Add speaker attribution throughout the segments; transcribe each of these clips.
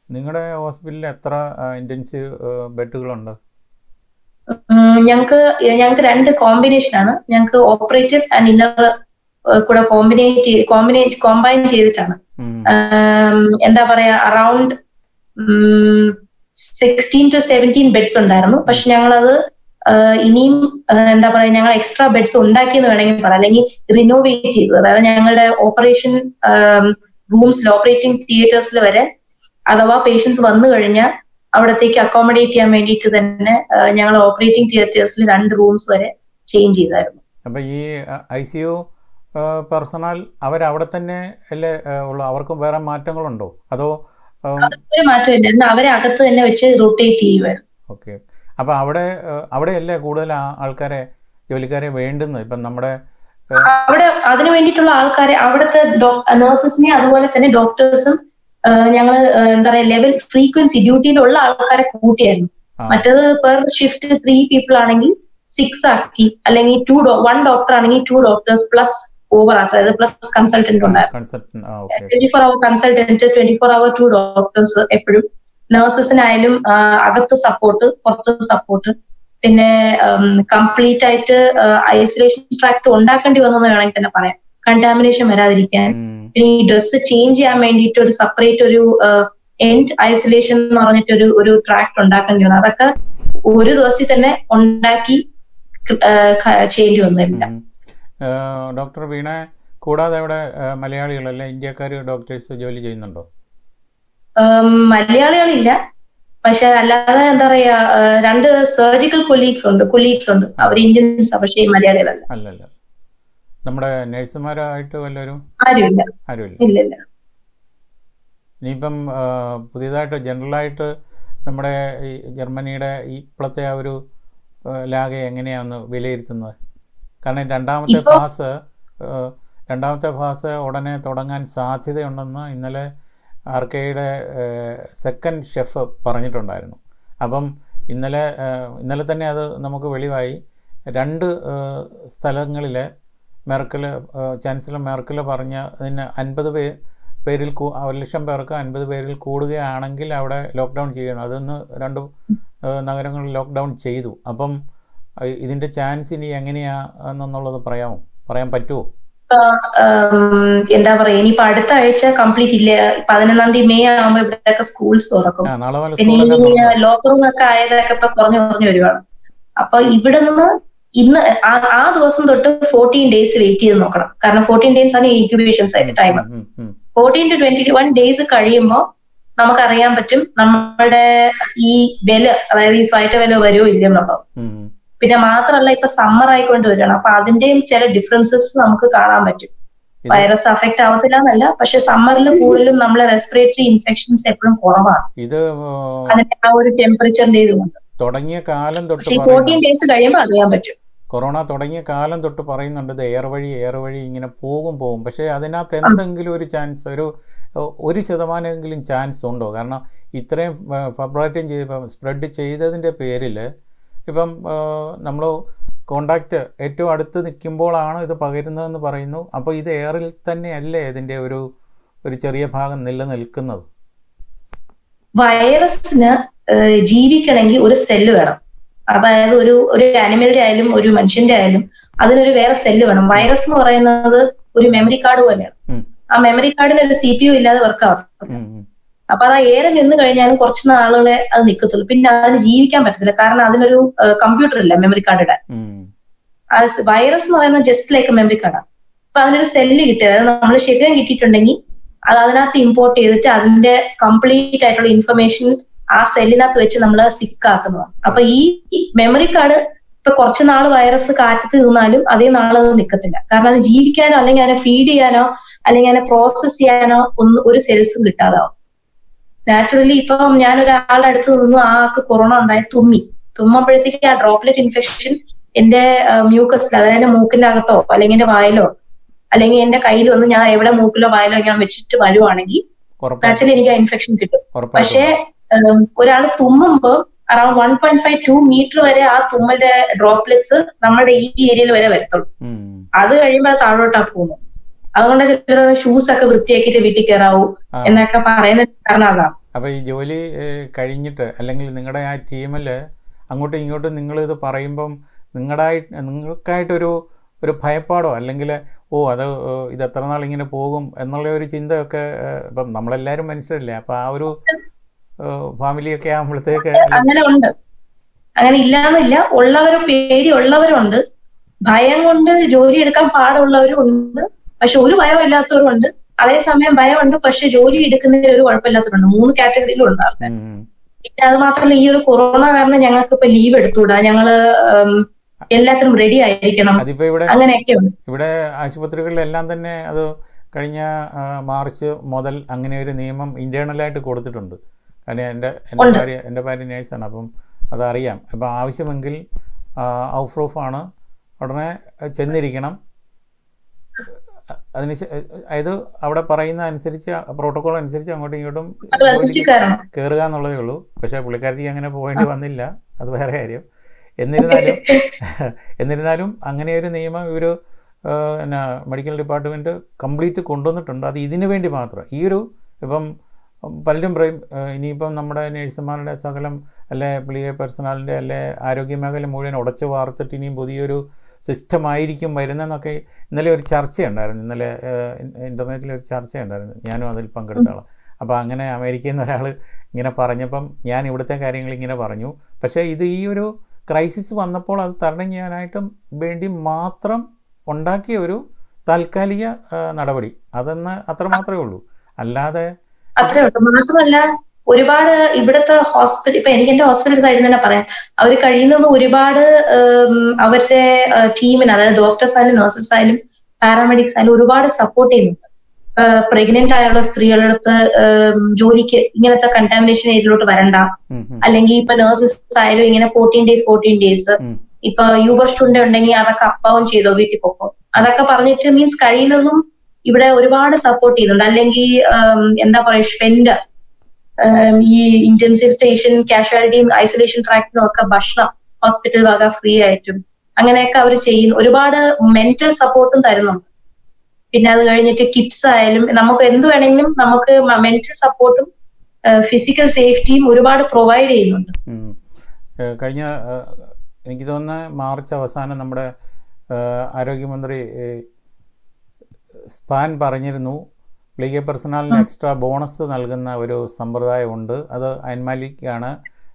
Speaker 1: നിങ്ങളുടെ ഹോസ്പിറ്റലിൽ എത്ര ഇൻറ്റൻസീവ് ബെഡുകളുണ്ട്
Speaker 2: ഞങ്ങൾക്ക് ഞങ്ങൾക്ക് രണ്ട് കോമ്പിനേഷൻ ആണ് ഞങ്ങൾക്ക് ഓപ്പറേറ്റീവ് ആൻഡ് ഇന്നർ കൂടെ കോമ്പിനേറ്റ് കോമ്പിനേറ്റ് കോമ്പൈൻ ചെയ്തിട്ടാണ്
Speaker 1: ഉം.
Speaker 2: ആം, എന്താ പറയാ around sixteen to seventeen beds ഉണ്ടായിരുന്നു പക്ഷെ ഞങ്ങളത് ആ, ഇനിയും ആ, എന്താ പറയാ ഞങ്ങൾ എക്സ്ട്രാ ബെഡ്സ് ഉണ്ടാക്കിയെന്ന് വേണമെങ്കിൽ പറയാം അല്ലെങ്കിൽ റിനോവേറ്റ് ചെയ്തു അതായത് ഞങ്ങളുടെ ഓപ്പറേഷൻ റൂംസിൽ ഓപ്പറേറ്റിംഗ് തിയേറ്റേഴ്സിൽ വരെ അഥവാ പേഷ്യൻസ് വന്നു കഴിഞ്ഞാൽ അവിടത്തേക്ക് അക്കോമഡേറ്റ് ചെയ്യാൻ വേണ്ടിയിട്ട് തന്നെ ഞങ്ങൾ ഓപ്പറേറ്റിംഗ് തിയേറ്റേഴ്സിൽ രണ്ട് റൂംസ് വരെ ചേഞ്ച് ചെയ്തായിരുന്നു
Speaker 1: അപ്പം ഈ ഐ സി യു പേഴ്സണൽ അവരവിടെ തന്നെ അല്ലേ ആ, ഉള്ളൂ അവർക്ക് വേറെ മാറ്റങ്ങളുണ്ടോ അതോ
Speaker 2: ഒരു മാറ്റമില്ല അവരെ അകത്ത് തന്നെ വെച്ച് റൊട്ടേറ്റ് ചെയ്യുമായിരുന്നു
Speaker 1: ഓക്കെ അപ്പോൾ അവിടെ ആ, അവിടെയല്ലേ കൂടുതൽ ആ- ആൾക്കാരെ ജോലിക്കാരെ വേണ്ടുന്നത് ഇപ്പം നമ്മുടെ ആ,
Speaker 2: അവിടെ അതിനു വേണ്ടിയിട്ടുള്ള ആൾക്കാരെ അവിടുത്തെ നഴ്സസിനെ അതുപോലെ തന്നെ ഡോക്ടേഴ്സും ഞങ്ങൾ എന്താ പറയാ ലെവൽ ഫ്രീക്വൻസി ഡ്യൂട്ടിയിലുള്ള ആൾക്കാരെ കൂട്ടിയായിരുന്നു
Speaker 1: ആ.
Speaker 2: മറ്റേത് പെർ ഷിഫ്റ്റ് ത്രീ പീപ്പിൾ ആണെങ്കിൽ സിക്സ് ആക്കി അല്ലെങ്കിൽ ടു വൺ ഡോക്ടർ ആണെങ്കിൽ two doctors plus over arts അതായത് പ്ലസ് കൺസൾട്ടന്റ് ഉണ്ടായിരുന്നു
Speaker 1: കൺസൾട്ടൻ ആ okay
Speaker 2: twenty four hour consultant twenty four hour two doctors എപ്പോഴും നഴ്സസിനായാലും അകത്ത് സപ്പോർട്ട് പുറത്ത് സപ്പോർട്ട് പിന്നെ കംപ്ലീറ്റ് ആയിട്ട് ഐസൊലേഷൻ ട്രാക്ട് ഉണ്ടാക്കേണ്ടി വന്നെന്ന് വേണമെങ്കിൽ തന്നെ പറയാം കണ്ടാമിനേഷൻ വരാതിരിക്കാൻ പിന്നെ ഈ ഡ്രസ്സ് ചേഞ്ച് ചെയ്യാൻ വേണ്ടിയിട്ട് ഒരു സെപ്പറേറ്റ് ഒരു എൻഡ് ഐസൊലേഷൻ എന്ന് പറഞ്ഞിട്ട് ഒരു ഒരു ട്രാക്ട് ഉണ്ടാക്കേണ്ടി വന്നു അതൊക്കെ ഒരു ദിവസത്തിൽ തന്നെ ഉണ്ടാക്കി ആ, ക- ചെയ്യേണ്ടി വന്നില്ല
Speaker 1: ഡോക്ടർ വീണ കൂടാതെ അവിടെ ആ, മലയാളികളല്ല ഇന്ത്യക്കാർ ഡോക്ടേഴ്സ് ജോലി ചെയ്യുന്നുണ്ടോ
Speaker 2: ഉം, മലയാളികളില്ല പക്ഷെ അല്ലാതെ എന്താ പറയാ ആ, രണ്ട് സർജിക്കൽ കൊലീഗ്സ് ഉണ്ട് കൊലീഗ്സ് ഉണ്ട് അവർ ഇന്ത്യൻസ് പക്ഷേ മലയാളികളല്ല
Speaker 1: അല്ലല്ല നമ്മുടെ നഴ്സുമാരായിട്ട് വല്ലവരും
Speaker 2: ആരുമില്ല
Speaker 1: ആരുമില്ല
Speaker 2: ഇല്ല ഇല്ല
Speaker 1: ഇനിയിപ്പം ആ, പുതിയതായിട്ട് ജനറലായിട്ട് നമ്മുടെ ഈ ജർമ്മനിയുടെ ഈ ഇപ്പോഴത്തെ ആ ഒരു ആ, ലാഗെ എങ്ങനെയാണ് വിലയിരുത്തുന്നത് കാരണം രണ്ടാമത്തെ
Speaker 2: ഇപ്പൊ-
Speaker 1: ഫാസ് ആ, രണ്ടാമത്തെ ഫാസ് ഉടനെ തുടങ്ങാൻ സാധ്യതയുണ്ടെന്ന് ഇന്നലെ ആർ കെയുടെ സെക്കൻഡ് ഷെഫ് പറഞ്ഞിട്ടുണ്ടായിരുന്നു അപ്പം ഇന്നലെ ആ, ഇന്നലെ തന്നെ അത് നമുക്ക് വെളിവായി രണ്ട് സ്ഥലങ്ങളിൽ മെർക്കൽ ചാൻസലർ മെർക്കൽ പറഞ്ഞ അതിന് അൻപത് പേ പേരിൽ കൂ- ഒരു ലക്ഷം പേർക്ക് അൻപത് പേരിൽ കൂടുകയാണെങ്കിൽ അവിടെ ലോക്ക്ഡൗൺ ചെയ്യണം അതൊന്ന് രണ്ട് ഏഹ് നഗരങ്ങളിൽ ലോക്ക്ഡൗൺ ചെയ്തു അപ്പം അഹ് ഇതിൻ്റെ ചാൻസ് ഇനി എങ്ങനെയാ എന്നുള്ളത് പറയാമോ പറയാൻ പറ്റുമോ
Speaker 2: ഉം, എന്താ പറയാ ഇനിയിപ്പോ അടുത്ത ആഴ്ച കംപ്ലീറ്റ് ഇല്ല പതിനൊന്നാം തീയതി മെയ് ആകുമ്പോ ഇവിടെയൊക്കെ സ്കൂൾസ് തുറക്കും
Speaker 1: ആ നാളെ മുതൽ
Speaker 2: പിന്നെ
Speaker 1: സ്കൂളെല്ലാം
Speaker 2: ഈ
Speaker 1: തുറന്നു.
Speaker 2: ലോക്ക്ഡൌൺ ഒക്കെ ആയതൊക്കെ ഇപ്പൊ കുറഞ്ഞു കുറഞ്ഞു വരുവാണ് അപ്പൊ ഇവിടുന്ന് ഇന്ന് ആ ആ ദിവസം തൊട്ട് ഫോർട്ടീൻ ഡേയ്സ് വെയിറ്റ് ചെയ്ത് നോക്കണം കാരണം ഫോർട്ടീൻ ഡേയ്സ് ആണ് ഇൻക്യുബേഷൻ ടൈം
Speaker 1: ഉം, ഉം, ഉം.
Speaker 2: Fourteen to twenty one days കഴിയുമ്പോൾ നമുക്കറിയാൻ പറ്റും നമ്മുടെ ഈ വില അതായത് ഈ സ്വയറ്റ വില വരുമോ ഇല്ലെന്നുള്ളത്
Speaker 1: ഉം, ഉം.
Speaker 2: പിന്നെ മാത്രമല്ല ഇപ്പൊ സമ്മർ ആയിക്കൊണ്ട് വരികയാണ് അപ്പൊ അതിന്റെയും ചില ഡിഫറൻസസ് നമുക്ക് കാണാൻ പറ്റും
Speaker 1: ഇത്
Speaker 2: വൈറസ് അഫക്റ്റ് ആവത്തില്ല എന്നല്ല പക്ഷെ സമ്മറിൽ കൂടുതലും നമ്മളെ റെസ്പിറേറ്ററി ഇൻഫെക്ഷൻസ് എപ്പോഴും കുറവാണ്
Speaker 1: ഇത്
Speaker 2: അതിന്റെ ആ ഒരു ടെമ്പറേച്ചറിന്റെ ഇതുകൊണ്ട്
Speaker 1: തുടങ്ങിയ കാലം തൊട്ട്
Speaker 2: പക്ഷെ ഈ
Speaker 1: പറയുന്നു
Speaker 2: ഫോർട്ടീൻ ഡേയ്സ് കഴിയുമ്പോൾ അറിയാൻ പറ്റും
Speaker 1: കൊറോണ തുടങ്ങിയ കാലം തൊട്ട് പറയുന്നുണ്ട് ഇത് എയർ വഴി എയർ വഴി ഇങ്ങനെ പോകും പോകും പക്ഷേ അതിനകത്ത് എന്തെങ്കിലും ഒരു ചാൻസ് ഒരു ഒരു ശതമാനമെങ്കിലും ചാൻസ് ഉണ്ടോ കാരണം ഇത്രയും ഫെബ്രുവരി ചെയ്ത് സ്പ്രെഡ് ചെയ്തതിൻ്റെ പേരിൽ ഇപ്പം നമ്മൾ കോണ്ടാക്റ്റ് ഏറ്റവും അടുത്ത് നിൽക്കുമ്പോഴാണ് ഇത് പകരുന്നതെന്ന് പറയുന്നു അപ്പോൾ ഇത് എയറിൽ തന്നെയല്ലേ ഇതിൻ്റെ ഒരു ഒരു ചെറിയ ഭാഗം നിലനിൽക്കുന്നത്
Speaker 2: വൈറസിന് ഏഹ്, ജീവിക്കണമെങ്കിൽ ഒരു സെല്ല് വേണം അതായത് ഒരു ഒരു ആനിമലിന്റെ ആയാലും ഒരു മനുഷ്യന്റെ ആയാലും അതിനൊരു വേറെ സെല്ല് വേണം വൈറസ് എന്ന് പറയുന്നത് ഒരു മെമ്മറി കാർഡ് പോലെയാണ്
Speaker 1: ഉം.
Speaker 2: ആ മെമ്മറി കാർഡിന് ഒരു സി പി യു ഇല്ലാതെ വർക്ക് ആവത്തില്ല
Speaker 1: ഉം, ഉം.
Speaker 2: അപ്പൊ അത് ആ ഏറെ നിന്ന് കഴിഞ്ഞാലും കുറച്ച് നാളുകളെ അത് നിൽക്കത്തുള്ളൂ പിന്നെ അതിന് ജീവിക്കാൻ പറ്റത്തില്ല കാരണം അതിനൊരു കമ്പ്യൂട്ടർ ഇല്ല മെമ്മറി കാർഡ് ഇടാൻ
Speaker 1: ഉം.
Speaker 2: വൈറസ് എന്ന് പറയുന്നത് ജസ്റ്റ് ലൈക്ക് മെമ്മറി കാർഡാണ് അപ്പൊ അതിനൊരു സെല്ല് കിട്ടി അതായത് നമ്മൾ ശരീരം കിട്ടിയിട്ടുണ്ടെങ്കിൽ അത് അതിനകത്ത് ഇമ്പോർട്ട് ചെയ്തിട്ട് അതിന്റെ കംപ്ലീറ്റ് ആയിട്ടുള്ള ഇൻഫർമേഷൻ ആ സെല്ലിനകത്ത് വെച്ച് നമ്മൾ സിക്ക് ആക്കുന്നതാണ് അപ്പൊ ഈ മെമ്മറി കാർഡ് ഇപ്പൊ കുറച്ച് നാൾ വൈറസ് കാറ്റത്ത് നിന്നാലും അതേ നാള് അത് നിൽക്കത്തില്ല കാരണം അത് ജീവിക്കാനോ അല്ലെങ്കിൽ അതിനെ ഫീഡ് ചെയ്യാനോ അല്ലെങ്കിൽ അതിനെ പ്രോസസ് ചെയ്യാനോ ഒന്നും ഒരു സെൽസും കിട്ടാതാവും നാച്ചുറലി ഇപ്പം ഞാൻ ഒരാളുടെ അടുത്ത് നിന്നു ആ ആൾക്ക് കൊറോണ ഉണ്ടായി തുമ്മി തുമ്മുമ്പോഴത്തേക്ക് ആ ഡ്രോപ്ലെറ്റ് ഇൻഫെക്ഷൻ എന്റെ മ്യൂക്കസിൽ അതായത് എന്റെ മൂക്കിന്റെ അകത്തോ അല്ലെങ്കിൽ എന്റെ വായിലോ അല്ലെങ്കിൽ എന്റെ കയ്യിൽ വന്ന് ഞാൻ എവിടെ മൂക്കിലോ വായിലോ ഇങ്ങനെ വെച്ചിട്ട് വരുവാണെങ്കിൽ
Speaker 1: ഉറപ്പായിട്ടും
Speaker 2: നാച്ചുറലി എനിക്ക് ആ ഇൻഫെക്ഷൻ കിട്ടും പക്ഷേ
Speaker 1: ഉറപ്പായിട്ടും
Speaker 2: ഒരാൾ തുമ്മുമ്പോൾ around one point five two meter വരെ ആ തുമ്മലിന്റെ ഡ്രോപ്ലെറ്റ്സ് നമ്മുടെ ഈ ഏരിയയിൽ വരെ വരത്തുള്ളൂ
Speaker 1: ഉം.
Speaker 2: അത് കഴിയുമ്പോൾ അത് താഴോട്ടാ പോകുന്നു അതുകൊണ്ട് ചിലർ ഷൂസ് ഒക്കെ വൃത്തിയാക്കിയിട്ട് വീട്ടിൽ കയറാവൂ
Speaker 1: ആ.
Speaker 2: എന്നൊക്കെ പറയുന്ന കാരണം അതാണ്
Speaker 1: അപ്പോൾ ഈ ജോലി ഏഹ്, കഴിഞ്ഞിട്ട് അല്ലെങ്കിൽ നിങ്ങളുടെ ആ ടീമിൽ അങ്ങോട്ടും ഇങ്ങോട്ടും നിങ്ങളിത് പറയുമ്പം നിങ്ങളുടെയായി നിങ്ങൾക്കായിട്ടൊരു ഒരു ഭയപ്പാടോ അല്ലെങ്കിൽ ഓ അത് ഏഹ്, ഇത് എത്ര നാൾ ഇങ്ങനെ പോകും എന്നുള്ള ഒരു ചിന്തയൊക്കെ ഏഹ്, ഇപ്പം നമ്മളെല്ലാവരും മനുഷ്യരല്ലേ അപ്പോൾ ആ ഒരു ഏഹ്, ഫാമിലിയൊക്കെ ആകുമ്പോഴത്തേക്ക്
Speaker 2: അങ്ങനെ ഉണ്ട് അങ്ങനെ ഇല്ലാന്നില്ല ഉള്ളവരും പേടി ഉള്ളവരുണ്ട് ഭയം കൊണ്ട് ജോലി എടുക്കാൻ പാടുള്ളവരും ഉണ്ട് പക്ഷെ ഒരു ഭയമില്ലാത്തവരും ഉണ്ട് അതേസമയം ഭയമുണ്ട് പക്ഷെ ജോലി എടുക്കുന്നതിൽ ഒരു കുഴപ്പമില്ലാത്തവരുണ്ട് മൂന്ന് കാറ്റഗറിയിലും ഉണ്ട് ആൾക്കാർ
Speaker 1: ഉം, ഉം.
Speaker 2: പിന്നെ അത് മാത്രമല്ല ഈ ഒരു കൊറോണ കാരണം ഞങ്ങൾക്ക് ഇപ്പൊ ലീവ് എടുത്തുകൂടാ ഞങ്ങള് ഉം, എല്ലാത്തിനും റെഡി ആയിരിക്കണം
Speaker 1: അതിപ്പോൾ ഇവിടെ
Speaker 2: അങ്ങനെയൊക്കെ ഉണ്ട്
Speaker 1: ഇവിടെ ആശുപത്രികളിലെല്ലാം തന്നെ അത് കഴിഞ്ഞ ആ, മാർച്ച് മുതൽ അങ്ങനെ ഒരു നിയമം ഇന്റേണലായിട്ട് കൊടുത്തിട്ടുണ്ട് കാരണം എൻ്റെ എൻ്റെ
Speaker 2: ഉണ്ട്.
Speaker 1: ഭാര്യ എൻ്റെ ഭാര്യ നേഴ്സാണ് അപ്പം അതറിയാം അപ്പം ആവശ്യമെങ്കിൽ ഔട്ട് പ്രൂഫ് ആണ് ഉടനെ ചെന്നിരിക്കണം അ- അതിന് ശേ- അതായത് അവിടെ പറയുന്ന അനുസരിച്ച് പ്രോട്ടോകോൾ അനുസരിച്ച് അങ്ങോട്ടും ഇങ്ങോട്ടും
Speaker 2: അത് റെസിസ്റ്റ് കാരണം
Speaker 1: കയറുക എന്നുള്ളതേ ഉള്ളൂ പക്ഷേ പുള്ളിക്കാരത്തിക്ക് അങ്ങനെ പോകേണ്ടി വന്നില്ല അത് വേറെ കാര്യം എന്നിരുന്നാലും എന്നിരുന്നാലും അങ്ങനെ ഒരു നിയമം ഇവർ എന്നാ മെഡിക്കൽ ഡിപ്പാർട്ട്മെൻറ്റ് കംപ്ലീറ്റ് കൊണ്ടുവന്നിട്ടുണ്ട് അത് ഇതിനു വേണ്ടി മാത്രം ഈ ഒരു ഇപ്പം പലരും പറയും ഏഹ് ഇനിയിപ്പം നമ്മുടെ നേഴ്സുമാരുടെ സകലം അല്ലെ പ്ലിയ പേഴ്സണാലിൻ്റെ അല്ലെ ആരോഗ്യ മേഖല മുഴുവൻ ഉടച്ചു വാർത്തിട്ട് ഇനിയും പുതിയൊരു സിസ്റ്റം ആയിരിക്കും വരുന്നതെന്നൊക്കെ ഇന്നലെ ഒരു ചർച്ചയുണ്ടായിരുന്നു ഇന്നലെ ഇൻ്റർനെറ്റിൽ ഒരു ചർച്ചയുണ്ടായിരുന്നു ഞാനും അതിൽ പങ്കെടുത്ത ആളാണ് അപ്പോൾ അങ്ങനെ അമേരിക്കയിൽ നിന്ന് ഒരാൾ ഇങ്ങനെ പറഞ്ഞപ്പം ഞാൻ ഇവിടുത്തെ കാര്യങ്ങൾ ഇങ്ങനെ പറഞ്ഞു പക്ഷേ ഇത് ഈ ഒരു ക്രൈസിസ് വന്നപ്പോൾ അത് തരണം ചെയ്യാനായിട്ടും വേണ്ടി മാത്രം ഉണ്ടാക്കിയ ഒരു താൽക്കാലിക ആ, നടപടി അതെന്ന് അത്ര മാത്രമേ ഉള്ളൂ അല്ലാതെ
Speaker 2: അത്രേ ഉള്ളൂ മാത്രമല്ല ഒരുപാട് ഇവിടുത്തെ ഹോസ്പിറ്റൽ ഇപ്പൊ എനിക്ക് എന്റെ ഹോസ്പിറ്റൽ സൈഡിൽ തന്നെ പറയാം അവർ കഴിയുന്നത് ഒരുപാട് ഉം, അവരുടെ ടീമിന് അതായത് ഡോക്ടേഴ്സ് ആയാലും നഴ്സസ് ആയാലും പാരാമെഡിക്സ് ആയാലും ഒരുപാട് സപ്പോർട്ട് ചെയ്യുന്നുണ്ട് പ്രഗ്നന്റ് ആയുള്ള സ്ത്രീകളടുത്ത് ഉം, ജോലിക്ക് ഇങ്ങനത്തെ കണ്ടാമിനേഷൻ ഏരിയയിലോട്ട് വരണ്ട
Speaker 1: ഉം, ഉം,
Speaker 2: അല്ലെങ്കിൽ ഇപ്പൊ നഴ്സസ് ആയാലും ഇങ്ങനെ ഫോർട്ടീൻ ഡേയ്സ് ഫോർട്ടീൻ ഡേയ്സ്
Speaker 1: ഉം.
Speaker 2: ഇപ്പൊ യൂബർ സ്റ്റുഡന്റ് ഉണ്ടെങ്കിൽ അതൊക്കെ അപ്പാവും ചെയ്തോ വീട്ടിൽ പൊക്കോ അതൊക്കെ പറഞ്ഞിട്ട് മീൻസ് കഴിയുന്നതും ഇവിടെ ഒരുപാട് സപ്പോർട്ട് ചെയ്യുന്നുണ്ട് അല്ലെങ്കിൽ ഉം, എന്താ പറയാ ഷ്വെൻഡ് ഈ ഇന്റൻസീവ് സ്റ്റേഷൻ കാഷ്വാലിറ്റിയും ഐസൊലേഷൻ ട്രാക്ടിനും ഒക്കെ ഭക്ഷണം ഹോസ്പിറ്റൽ വക ഫ്രീ ആയിട്ടും അങ്ങനെയൊക്കെ അവർ ചെയ്യുന്നു ഒരുപാട് മെന്റൽ സപ്പോർട്ടും തരുന്നുണ്ട് പിന്നെ അത് കഴിഞ്ഞിട്ട് കിറ്റ്സ് ആയാലും നമുക്ക് എന്ത് വേണമെങ്കിലും നമുക്ക് മെന്റൽ സപ്പോർട്ടും ഫിസിക്കൽ സേഫ്റ്റിയും ഒരുപാട് പ്രൊവൈഡ് ചെയ്യുന്നുണ്ട്
Speaker 1: ഉം. ഏഹ് കഴിഞ്ഞ ഏഹ് എനിക്ക് തോന്നുന്ന മാർച്ച് അവസാനം നമ്മുടെ ഏഹ് ആരോഗ്യമന്ത്രി ഏഹ് സ്പാൻ പറഞ്ഞിരുന്നു ലീഗൽ പേഴ്സണാലിന് എക്സ്ട്രാ ബോണസ് നൽകുന്ന ഒരു സമ്പ്രദായമുണ്ട് അത് അൻമാലിക്കാണ്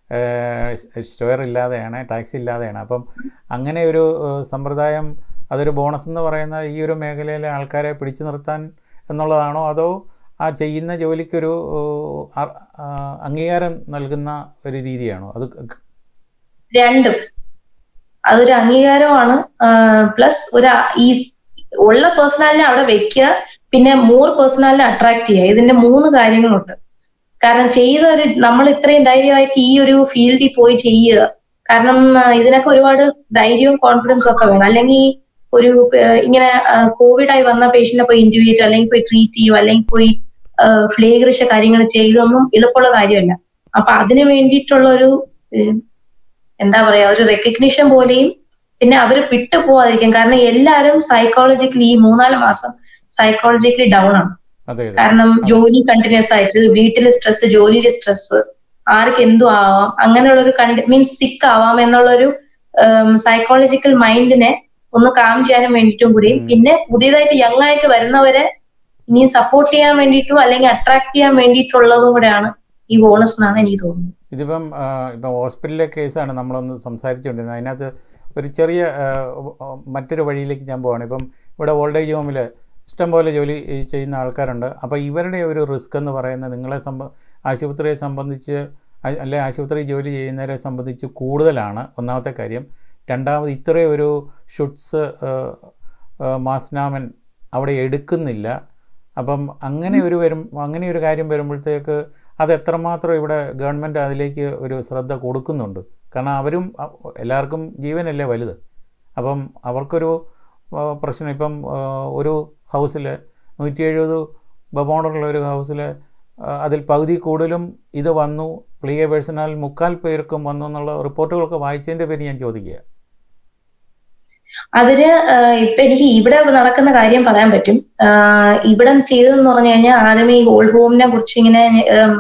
Speaker 1: ഷെയർ ഇല്ലാതെയാണ് ടാക്സ് ഇല്ലാതെയാണ് അപ്പം അങ്ങനെ ഒരു ഏഹ് സമ്പ്രദായം അതൊരു ബോണസ് എന്ന് പറയുന്ന ഈ ഒരു മേഖലയിലെ ആൾക്കാരെ പിടിച്ചു നിർത്താൻ എന്നുള്ളതാണോ അതോ ആ ചെയ്യുന്ന ജോലിക്കൊരു ഏഹ്, അർ- ആ, അംഗീകാരം നൽകുന്ന ഒരു രീതിയാണോ അത് ക-
Speaker 2: രണ്ടും അതൊരു അംഗീകാരമാണ് പ്ലസ് ഒരു ആ- ഈ ഉള്ള പേഴ്സണാലിനെ അവിടെ വെക്കുക പിന്നെ മോർ പേഴ്സണാലിനെ അട്രാക്ട് ചെയ്യുക ഇതിന്റെ മൂന്ന് കാര്യങ്ങളുണ്ട് കാരണം ചെയ്ത ഒരു നമ്മൾ ഇത്രയും ധൈര്യമായിട്ട് ഈ ഒരു ഫീൽഡിൽ പോയി ചെയ്യുക കാരണം ആ, ഇതിനൊക്കെ ഒരുപാട് ധൈര്യവും കോൺഫിഡൻസും ഒക്കെ വേണം അല്ലെങ്കിൽ ഒരു ആ, ഇങ്ങനെ കോവിഡ് ആയി വന്ന പേഷ്യന്റിനെ പോയി ഇന്റർവ്യൂ അല്ലെങ്കിൽ പോയി ട്രീറ്റ് ചെയ്യുക അല്ലെങ്കിൽ പോയി ഫ്ലേഗറിഷ കാര്യങ്ങൾ ചെയ്തൊന്നും എളുപ്പമുള്ള കാര്യമല്ല അപ്പൊ അതിനു വേണ്ടിയിട്ടുള്ള ഒരു ഉം, എന്താ പറയാ ഒരു റെക്കഗ്നിഷൻ പോലെയും പിന്നെ അവർ വിട്ടു പോവാതിരിക്കും കാരണം എല്ലാവരും സൈക്കോളജിക്കലി ഈ മൂന്നാല് മാസം സൈക്കോളജിക്കലി ഡൗൺ ആണ്
Speaker 1: അതെ അതെ
Speaker 2: കാരണം ജോലി കണ്ടിന്യൂസ് ആയിട്ട് വീട്ടിലെ സ്ട്രെസ് ജോലിയിലെ സ്ട്രെസ് ആർക്ക് എന്തും ആവാം അങ്ങനെയുള്ള ഒരു മീൻസ് സിക്ക് ആവാം എന്നുള്ളൊരു സൈക്കോളജിക്കൽ മൈൻഡിനെ ഒന്ന് കാം ചെയ്യാനും വേണ്ടിയിട്ടും കൂടി
Speaker 1: ഉം.
Speaker 2: പിന്നെ പുതിയതായിട്ട് യങ് ആയിട്ട് വരുന്നവരെ ഇനിയും സപ്പോർട്ട് ചെയ്യാൻ വേണ്ടിയിട്ടും അല്ലെങ്കിൽ അട്രാക്ട് ചെയ്യാൻ വേണ്ടിയിട്ടുള്ളതും കൂടെയാണ് ഈ ബോണസ് എന്നാണ് എനിക്ക് തോന്നുന്നത്
Speaker 1: ഇതിപ്പം ആ, ഇപ്പം ഹോസ്പിറ്റലിലെ കേസാണ് നമ്മളൊന്ന് സംസാരിച്ചുകൊണ്ടിരുന്നത് അതിനകത്ത് ഒരു ചെറിയ ആ, ആ, മറ്റൊരു വഴിയിലേക്ക് ഞാൻ പോവാണ് ഇപ്പം ഇവിടെ ഓൾഡ് ഏജ് ഹോമിൽ ഇഷ്ടംപോലെ ജോലി ഈ ചെയ്യുന്ന ആൾക്കാരുണ്ട് അപ്പോൾ ഇവരുടെ ഒരു റിസ്ക് എന്ന് പറയുന്നത് നിങ്ങളെ സംബ ആശുപത്രിയെ സംബന്ധിച്ച് അ- അല്ലെ ആശുപത്രി ജോലി ചെയ്യുന്നവരെ സംബന്ധിച്ച് കൂടുതലാണ് ഒന്നാമത്തെ കാര്യം രണ്ടാമത് ഇത്രയും ഒരു ഷുട്ട്സ് മാസ്നാമൻ അവിടെ എടുക്കുന്നില്ല അപ്പം അങ്ങനെ ഒരു വരും അങ്ങനെ ഒരു കാര്യം വരുമ്പോഴത്തേക്ക് അത് എത്രമാത്രം ഇവിടെ ഗവൺമെൻറ് അതിലേക്ക് ഒരു ശ്രദ്ധ കൊടുക്കുന്നുണ്ട് കാരണം അവരും അ- എല്ലാവർക്കും ജീവനല്ലേ വലുത് അപ്പം അവർക്കൊരു ആ, പ്രശ്നം ഇപ്പം ആ, ഒരു ഹൗസിൽ നൂറ്റി എഴുപത് ബബോണറുള്ള ഒരു ഹൗസിൽ അതിൽ പകുതി കൂടുതലും ഇത് വന്നു പ്ലിയ പേഴ്സണൽ മുക്കാൽ പേർക്കും വന്നു എന്നുള്ള റിപ്പോർട്ടുകളൊക്കെ വായിച്ചതിൻ്റെ പേര് ഞാൻ ചോദിക്കുക
Speaker 2: അതിന് ആഹ് ഇപ്പൊ എനിക്ക് ഇവിടെ നടക്കുന്ന കാര്യം പറയാൻ പറ്റും ആഹ് ഇവിടെ ചെയ്തതെന്ന് പറഞ്ഞു കഴിഞ്ഞാൽ ആദ്യമേ ഈ ഓൾഡ് ഹോമിനെ കുറിച്ച് ഇങ്ങനെ ഉം,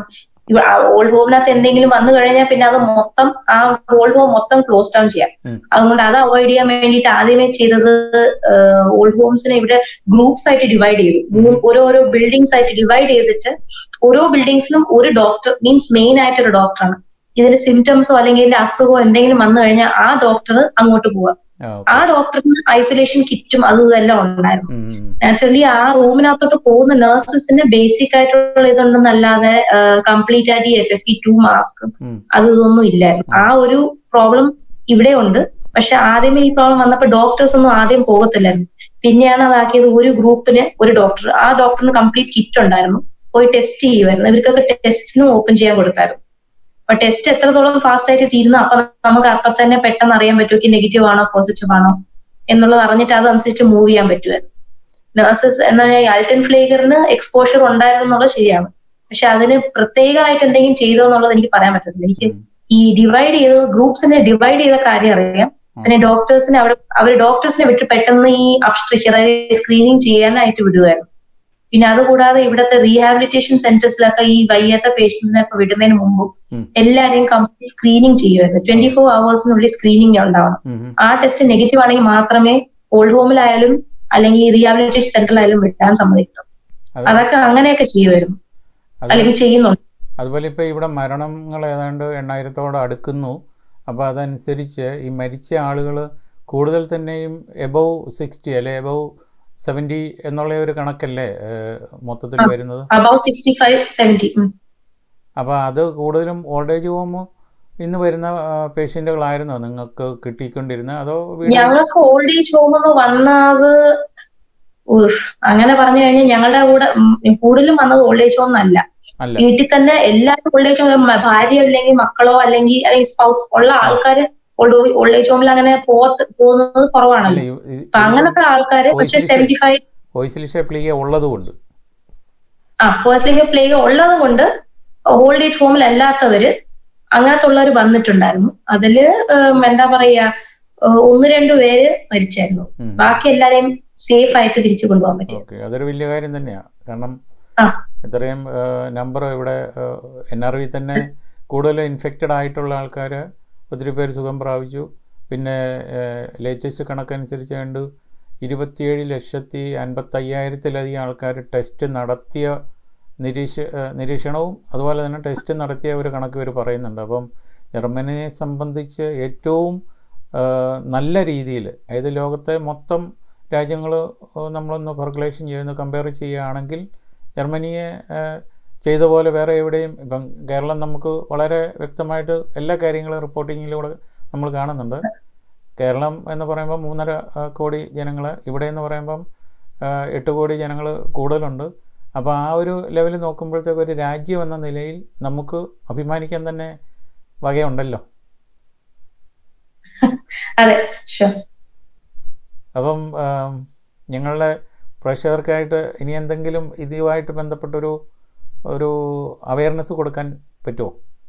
Speaker 2: ഓൾഡ് ഹോമിനകത്ത് എന്തെങ്കിലും വന്നു കഴിഞ്ഞാൽ പിന്നെ അത് മൊത്തം ആ ഓൾഡ് ഹോം മൊത്തം ക്ലോസ് ഡൗൺ ചെയ്യാം
Speaker 1: ഉം.
Speaker 2: അതുകൊണ്ട് അത് അവോയ്ഡ് ചെയ്യാൻ വേണ്ടിയിട്ട് ആദ്യമേ ചെയ്തത് ഓൾഡ് ഹോംസിനെ ഇവിടെ ഗ്രൂപ്പ്സ് ആയിട്ട് ഡിവൈഡ് ചെയ്തു മൂ- ഓരോരോ ബിൽഡിങ്സ് ആയിട്ട് ഡിവൈഡ് ചെയ്തിട്ട് ഓരോ ബിൽഡിങ്സിലും ഒരു ഡോക്ടർ മീൻസ് മെയിൻ ആയിട്ടൊരു ഡോക്ടറാണ് ഇതിന്റെ സിംറ്റംസോ അല്ലെങ്കിൽ ഇതിന്റെ അസുഖമോ എന്തെങ്കിലും വന്നു കഴിഞ്ഞാൽ ആ ഡോക്ടർ അങ്ങോട്ട് പോവുക
Speaker 1: ആ,
Speaker 2: ആ
Speaker 1: ഓക്കെ.
Speaker 2: ഡോക്ടറിന് ഐസൊലേഷൻ കിറ്റും അതും ഇതെല്ലാം ഉണ്ടായിരുന്നു
Speaker 1: ഉം, ഉം,
Speaker 2: നാച്ചുറലി ആ റൂമിനകത്തോട്ട് പോകുന്ന നഴ്സസിന് ബേസിക് ആയിട്ടുള്ള ഇതൊണ്ടെന്നല്ലാതെ കംപ്ലീറ്റ് ആയിട്ട് ഈ F F P two mask
Speaker 1: ഉം.
Speaker 2: അത് ഇതൊന്നും ഇല്ലായിരുന്നു ആ ഒരു പ്രോബ്ലം ഇവിടെ ഉണ്ട് പക്ഷെ ആദ്യമേ ഈ പ്രോബ്ലം വന്നപ്പോൾ ഡോക്ടേഴ്സ് ഒന്നും ആദ്യം പോകത്തില്ലായിരുന്നു പിന്നെയാണ് അതാക്കിയത് ഒരു ഗ്രൂപ്പിന് ഒരു ഡോക്ടർ ആ ഡോക്ടറിന് കംപ്ലീറ്റ് കിറ്റ് ഉണ്ടായിരുന്നു പോയി ടെസ്റ്റ് ചെയ്യുമായിരുന്നു ഇവർക്കൊക്കെ ടെസ്റ്റിനും ഓപ്പൺ ചെയ്യാൻ കൊടുത്തായിരുന്നു അപ്പൊ ടെസ്റ്റ് എത്രത്തോളം ഫാസ്റ്റ് ആയിട്ട് തീരുന്നു അപ്പൊ നമുക്ക് അപ്പൊ തന്നെ പെട്ടെന്ന് അറിയാൻ പറ്റുമോ നെഗറ്റീവ് ആണോ പോസിറ്റീവ് ആണോ എന്നുള്ളത് അറിഞ്ഞിട്ട് അതനുസരിച്ച് മൂവ് ചെയ്യാൻ പറ്റുമായിരുന്നു നഴ്സസ് എന്താ പറയുക അൾട്ടൻ ഫ്ലേഗറിന് എക്സ്പോഷർ ഉണ്ടായിരുന്നു എന്നുള്ളത് ശരിയാണ് പക്ഷെ അതിന് പ്രത്യേകമായിട്ട് എന്തെങ്കിലും ചെയ്തോ എന്നുള്ളത് എനിക്ക് പറയാൻ പറ്റത്തില്ല എനിക്ക്
Speaker 1: ഉം.
Speaker 2: ഈ ഡിവൈഡ് ചെയ്ത് ഗ്രൂപ്പ്സിനെ ഡിവൈഡ് ചെയ്ത കാര്യം അറിയാം പിന്നെ ഡോക്ടേഴ്സിനെ അവിടെ അവർ ഡോക്ടേഴ്സിനെ വിട്ട് പെട്ടെന്ന് ഈ അബ്സ്ട്രിച്ച് അതായത് സ്ക്രീനിങ് ചെയ്യാനായിട്ട് വിടുമായിരുന്നു പിന്നെ അതുകൂടാതെ ഇവിടുത്തെ റീഹാബിലിറ്റേഷൻ സെന്റേഴ്സിലൊക്കെ ഈ വയ്യാത്ത പേഷ്യൻസിനെ ഒക്കെ വിടുന്നതിന് മുമ്പും
Speaker 1: ഉം.
Speaker 2: എല്ലാവരെയും കംപ്ലീറ്റ് സ്ക്രീനിങ് ചെയ്യുമായിരുന്നു ട്വന്റി ഫോർ അവേഴ്സിനുള്ളിൽ സ്ക്രീനിങ് ഉണ്ടാവണം
Speaker 1: ഉം, ഉം.
Speaker 2: ആ ടെസ്റ്റ് നെഗറ്റീവ് ആണെങ്കിൽ മാത്രമേ ഓൾഡ് ഹോമിലായാലും അല്ലെങ്കിൽ റീഹാബിലിറ്റേഷൻ സെന്ററിലായാലും വിടാൻ സമ്മതിക്കത്തുള്ളൂ
Speaker 1: അത്
Speaker 2: അതൊക്കെ അങ്ങനെയൊക്കെ ചെയ്യുമായിരുന്നു
Speaker 1: അത്
Speaker 2: അല്ലെങ്കിൽ ചെയ്യുന്നുണ്ട്
Speaker 1: അതുപോലെ ഇപ്പോൾ ഇവിടെ മരണങ്ങൾ ഏതാണ്ട് എണ്ണായിരത്തോട് അടുക്കുന്നു അപ്പോൾ അതനുസരിച്ച് ഈ മരിച്ച ആളുകൾ കൂടുതൽ തന്നെയും എബവ് സിക്സ്റ്റി അല്ലെ എബവ് സെവൻറ്റി എന്നുള്ള ഒരു കണക്കല്ലേ ഏഹ്, മൊത്തത്തിൽ
Speaker 2: ആ.
Speaker 1: വരുന്നത്
Speaker 2: അബൌവ് സിക്സ്റ്റി ഫൈവ് സെവന്റി
Speaker 1: അപ്പോൾ അത് കൂടുതലും ഓൾഡ് ഏജ് ഹോം ഇന്ന് വരുന്ന പേഷ്യൻറ്റുകളായിരുന്നോ നിങ്ങൾക്ക് കിട്ടിക്കൊണ്ടിരുന്നത് അതോ വീട്
Speaker 2: ഞങ്ങൾക്ക് ഓൾഡ് ഏജ് ഹോം എന്ന് വന്നത് ഉഫ്, അങ്ങനെ പറഞ്ഞു കഴിഞ്ഞാൽ ഞങ്ങളുടെ കൂടെ ഉം, കൂടുതലും വന്നത് ഓൾഡ് ഏജ് ഹോം അല്ല
Speaker 1: അല്ല
Speaker 2: വീട്ടിൽ തന്നെ എല്ലാവരും ഓൾഡ് ഏജ് ഹോം ഭാര്യ അല്ലെങ്കിൽ മക്കളോ അല്ലെങ്കിൽ അല്ലെങ്കിൽ സ്പൗസ് ഉള്ള ആൾക്കാര് ഓൾഡ് ഓൾഡ് ഏജ് ഹോമിൽ അങ്ങനെ പോത്ത് പോകുന്നത്
Speaker 1: അല്ല
Speaker 2: കുറവാണല്ലോ അപ്പൊ അങ്ങനത്തെ ആൾക്കാര് പക്ഷെ
Speaker 1: Voice
Speaker 2: സെവന്റി ഫൈവ്
Speaker 1: വോയിസിലിഷ പ്ലീഗ ഉള്ളതുകൊണ്ട്
Speaker 2: ആ പേഴ്സണലി പ്ലേഗ് ഉള്ളത് കൊണ്ട് ഓൾഡ് ഏജ് ഹോമിൽ അല്ലാത്തവര് അങ്ങനത്തെ ഉള്ളവർ വന്നിട്ടുണ്ടായിരുന്നു അതില് ഉം, എന്താ പറയാ ഏഹ്, ഒന്ന് രണ്ടു പേര് മരിച്ചായിരുന്നു
Speaker 1: ഉം.
Speaker 2: ബാക്കി എല്ലാരെയും സേഫ് ആയിട്ട് തിരിച്ചു കൊണ്ടുപോകാൻ പറ്റി
Speaker 1: ഓക്കെ അതൊരു വലിയ കാര്യം തന്നെയാണ് കാരണം
Speaker 2: ആ.
Speaker 1: ഇത്രയും നമ്പർ ഇവിടെ എൻ ആർ വി തന്നെ കൂടുതൽ ഇൻഫെക്റ്റഡ് ആയിട്ടുള്ള ആൾക്കാർ ഒത്തിരി പേര് സുഖം പ്രാപിച്ചു പിന്നെ ലേറ്റസ്റ്റ് കണക്കനുസരിച്ച് കണ്ട് ഇരുപത്തിയേഴ് ലക്ഷത്തി അൻപത്തയ്യായിരത്തിലധികം ആൾക്കാർ ടെസ്റ്റ് നടത്തിയ നിരീക്ഷ ഏഹ്, നിരീക്ഷണവും അതുപോലെ തന്നെ ടെസ്റ്റ് നടത്തിയ ഒരു കണക്ക് ഇവർ പറയുന്നുണ്ട് അപ്പം ജർമ്മനിയെ സംബന്ധിച്ച് ഏറ്റവും ഏഹ്, നല്ല രീതിയിൽ അതായത് ലോകത്തെ മൊത്തം രാജ്യങ്ങൾ നമ്മളൊന്ന് പെർക്കുലേഷൻ ചെയ്യുന്ന കമ്പയർ ചെയ്യുകയാണെങ്കിൽ ജർമ്മനിയെ ഏഹ്, ചെയ്ത പോലെ വേറെ എവിടെയും ഇപ്പം കേരളം നമുക്ക് വളരെ വ്യക്തമായിട്ട് എല്ലാ കാര്യങ്ങളും റിപ്പോർട്ടിങ്ങിലൂടെ നമ്മൾ കാണുന്നുണ്ട് കേരളം എന്ന് പറയുമ്പോൾ മൂന്നര ആ, കോടി ജനങ്ങൾ ഇവിടെ എന്ന് പറയുമ്പം ആ, എട്ട് കോടി ജനങ്ങൾ കൂടുതലുണ്ട് അപ്പോൾ ആ ഒരു ലെവലിൽ നോക്കുമ്പോഴത്തേക്ക് ഒരു രാജ്യം എന്ന നിലയിൽ നമുക്ക് അഭിമാനിക്കാൻ തന്നെ വകയുണ്ടല്ലോ
Speaker 2: അതെ ഷുവർ
Speaker 1: അപ്പം ആം, ഞങ്ങളുടെ പ്രേക്ഷകർക്കായിട്ട് ഇനി എന്തെങ്കിലും ഇതുമായിട്ട് ബന്ധപ്പെട്ടൊരു ഒരു അവയർനെസ് കൊടുക്കാൻ പറ്റുമോ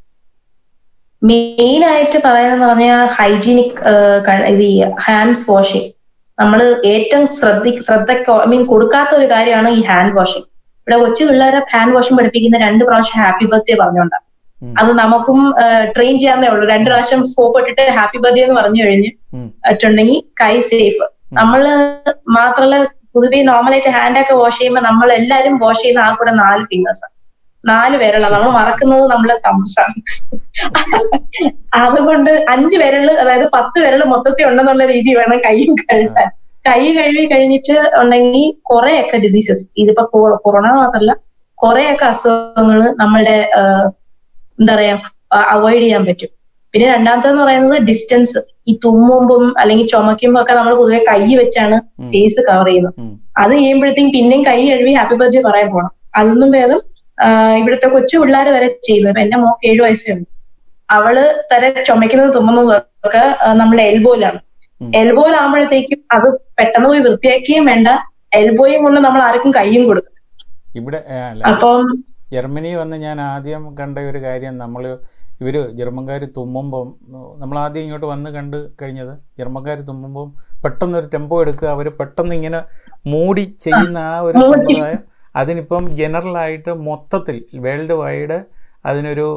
Speaker 2: മെയിൻ ആയിട്ട് പറയുന്നത് പറഞ്ഞാൽ ഹൈജീനിക് ഇത് ഹാൻഡ്സ് വാഷിങ് നമ്മൾ ഏറ്റവും ശ്രദ്ധ ശ്രദ്ധ ഐ മീൻ കൊടുക്കാത്ത ഒരു കാര്യമാണ് ഈ ഹാൻഡ് വാഷിങ് ഇവിടെ കൊച്ചു പിള്ളേരെ ഹാൻഡ് വാഷിംഗ് പഠിപ്പിക്കുന്ന രണ്ട് പ്രാവശ്യം ഹാപ്പി ബർത്ത്ഡേ പറഞ്ഞോണ്ടാ
Speaker 1: ഉം.
Speaker 2: അത് നമുക്കും ട്രെയിൻ ചെയ്യാന്നേ ഉള്ളൂ രണ്ട് പ്രാവശ്യം സോപ്പ് ഇട്ടിട്ട് ഹാപ്പി ബർത്ത്ഡേ എന്ന് പറഞ്ഞു കഴിഞ്ഞ്
Speaker 1: ഉം.
Speaker 2: ഇട്ടുണ്ടെങ്കിൽ കൈ സേഫ് നമ്മള് മാത്രല്ല പൊതുവെ നോർമലായിട്ട് ഹാൻഡ് ഒക്കെ വാഷ് ചെയ്യുമ്പോൾ നമ്മൾ എല്ലാരും വാഷ് ചെയ്യുന്ന ആ കൂടെ നാല് ഫിംഗേഴ്സ് നാല് പേരുള്ള നമ്മൾ മറക്കുന്നത് നമ്മളെ തംസാണ് അതുകൊണ്ട് അഞ്ച് വിരല് അതായത് പത്ത് വിരല് മൊത്തത്തിൽ ഉണ്ടെന്നുള്ള രീതി വേണം കൈയും കഴുകാൻ കൈ കഴുകി കഴിഞ്ഞിട്ട് ഉണ്ടെങ്കിൽ കുറെയൊക്കെ ഡിസീസസ് ഇതിപ്പോ കൊ- കൊറോണ മാത്രല്ല കുറെയൊക്കെ അസുഖങ്ങൾ നമ്മളുടെ ആഹ്, എന്താ പറയാ അവോയ്ഡ് ചെയ്യാൻ പറ്റും പിന്നെ രണ്ടാമത്തെന്ന് പറയുന്നത് ഡിസ്റ്റൻസ് ഈ തുമ്മുമ്പും അല്ലെങ്കിൽ ചുമക്കുമ്പോ ഒക്കെ നമ്മൾ പൊതുവെ കൈ വെച്ചാണ്
Speaker 1: ഉം.
Speaker 2: ഫേസ് കവർ ചെയ്യുന്നത്
Speaker 1: ഉം.
Speaker 2: അത് ചെയ്യുമ്പോഴത്തേക്കും പിന്നെയും കൈ കഴുകി ഹാപ്പി ബർത്ത്ഡേ പറയാൻ പോണം അതൊന്നും ഭേദം ആഹ് ഇവിടുത്തെ കൊച്ചു പിള്ളേർ വരെ ചെയ്യുന്നത് ഇപ്പൊ എന്റെ മോക്ക് ഏഴു വയസ്സേ ഉണ്ട് അവള് തരെ ചുമക്കുന്നത് തുമ്മുന്നതും ഒക്കെ ആഹ് നമ്മുടെ എൽബോയിലാണ്
Speaker 1: ഉം.
Speaker 2: എൽബോയിലാകുമ്പോഴത്തേക്കും അത് പെട്ടെന്ന് പോയി വൃത്തിയാക്കുകയും വേണ്ട എൽബോയും കൊണ്ട് നമ്മൾ ആർക്കും കൈയും കൊടുക്കും
Speaker 1: ഇവിടെ ആ, അല്ല
Speaker 2: അപ്പം
Speaker 1: ജർമ്മനി വന്ന് ഞാൻ ആദ്യം കണ്ട ഒരു കാര്യം നമ്മൾ ഇവർ ജർമ്മൻകാർ തുമ്മുമ്പം നമ്മൾ ആദ്യം ഇങ്ങോട്ട് വന്ന് കണ്ട് കഴിഞ്ഞത് ജർമ്മൻകാർ തുമ്മുമ്പം പെട്ടെന്നൊരു ടെമ്പോ എടുക്കുക അവർ പെട്ടെന്ന് ഇങ്ങനെ മൂടി ചെയ്യുന്ന ആ ഒരു
Speaker 2: മൂടി.
Speaker 1: സമ്പ്രദായം അതിനിപ്പം ജനറലായിട്ട് മൊത്തത്തിൽ വേൾഡ് വൈഡ് അതിനൊരു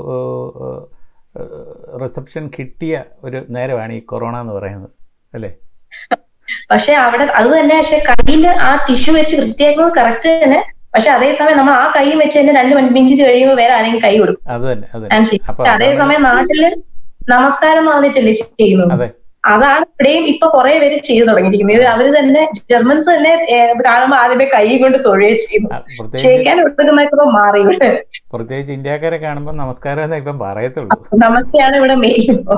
Speaker 1: റിസപ്ഷൻ കിട്ടിയ ഒരു നേരമാണ് ഈ കൊറോണ എന്ന് പറയുന്നത് അല്ലേ
Speaker 2: പക്ഷെ അവിടെ അത് തന്നെ പക്ഷെ കയ്യിൽ ആ ടിഷ്യൂ വെച്ച് വൃത്തിയാക്കുന്നത് കറക്റ്റ് തന്നെ പക്ഷെ അതേസമയം നമ്മൾ ആ കൈ വെച്ച് തന്നെ രണ്ട് മിനിറ്റ് കഴിയുമ്പോൾ വേറെ ആരെങ്കിലും കൈ കൊടുക്കും
Speaker 1: അത് തന്നെ അത്
Speaker 2: ഞാൻ
Speaker 1: തന്നെ
Speaker 2: ചെയ്യും
Speaker 1: അപ്പൊ
Speaker 2: പക്ഷെ
Speaker 1: അതാണ്
Speaker 2: അതേസമയം നാട്ടില് നമസ്കാരം എന്ന് പറഞ്ഞിട്ടല്ലേ ചെയ്യുന്നത്
Speaker 1: അതെ
Speaker 2: അതാണ് ഇവിടെയും ഇപ്പൊ കുറെ പേര് ചെയ്തു തുടങ്ങിയിരിക്കുന്നത് ഇത് അവര് തന്നെ ജർമ്മൻസ് തന്നെ ഏഹ്, ഇത് കാണുമ്പോ ആദ്യമേ കൈ കൊണ്ട് തൊഴുകയെ ചെയ്യുന്നു
Speaker 1: ആ, പ്രത്യേകിച്ച്
Speaker 2: ക്ഷയിക്കാൻ ഒട്ടുക്കുന്നൊക്കെ മാറി ഇവിടെ
Speaker 1: പ്രത്യേകിച്ച് ഇന്ത്യക്കാരെ കാണുമ്പോൾ നമസ്കാരം എന്നേ ഇപ്പം പറയത്തുള്ളൂ
Speaker 2: നമസ്തയാണ് ഇവിടെ മെയിൻ ഇപ്പൊ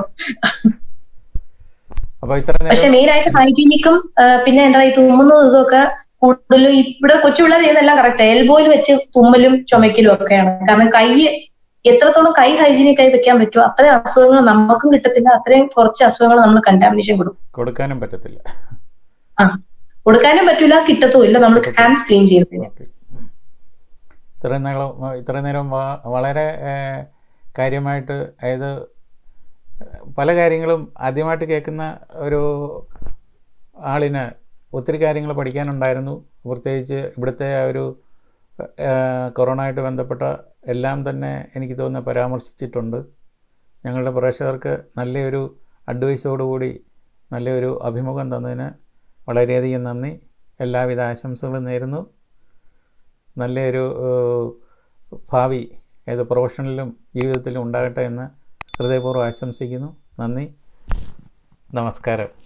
Speaker 1: അപ്പൊ ഇത്ര
Speaker 2: പക്ഷെ
Speaker 1: നേരം
Speaker 2: മെയിൻ ആയിട്ട് ഹൈജീനിക്കും പിന്നെ എന്താ ഈ തുമ്മുന്നതും ഇതൊക്കെ കൂടുതലും ഇവിടെ കൊച്ചുപിള്ളേർ ചെയ്യുന്നതെല്ലാം കറക്റ്റ് എൽബോയിൽ വെച്ച് തുമ്മലും ചുമക്കലും ഒക്കെയാണ് കാരണം കൈ എത്രത്തോളം കൈ ഹൈജീനിക് ആയി വെക്കാൻ പറ്റുമോ അത്രയും അസുഖങ്ങൾ നമുക്കും കിട്ടത്തില്ല അത്രയും കുറച്ച് അസുഖങ്ങൾ നമ്മൾ കണ്ടാമിനേഷൻ കൊടുക്കും
Speaker 1: കൊടുക്കാനും പറ്റത്തില്ല
Speaker 2: ആ കൊടുക്കാനും പറ്റൂല കിട്ടത്തുമില്ല നമ്മൾ ഹാൻഡ്സ് ക്ലീൻ ചെയ്യുന്നതിന്
Speaker 1: ഓക്കെ ഇത്രയും നേരം ഇത്രയും നേരം വ- വളരെ ഏഹ്, കാര്യമായിട്ട് അതായത് പല കാര്യങ്ങളും ആദ്യമായിട്ട് കേൾക്കുന്ന ഒരു ആളിന് ഒത്തിരി കാര്യങ്ങൾ പഠിക്കാനുണ്ടായിരുന്നു പ്രത്യേകിച്ച് ഇവിടുത്തെ ആ ഒരു ഏഹ്, കൊറോണയായിട്ട് ബന്ധപ്പെട്ട എല്ലാം തന്നെ എനിക്ക് തോന്നുന്നു പരാമർശിച്ചിട്ടുണ്ട് ഞങ്ങളുടെ പ്രേക്ഷകർക്ക് നല്ലൊരു അഡ്വൈസോടുകൂടി നല്ലൊരു അഭിമുഖം തന്നതിന് വളരെയധികം നന്ദി എല്ലാവിധ ആശംസകളും നേരുന്നു നല്ലൊരു ഏഹ്, ഭാവി ഏത് പ്രൊഫഷണലിലും ജീവിതത്തിലും ഉണ്ടാകട്ടെ എന്ന് ഹൃദയപൂർവ്വം ആശംസിക്കുന്നു നന്ദി നമസ്കാരം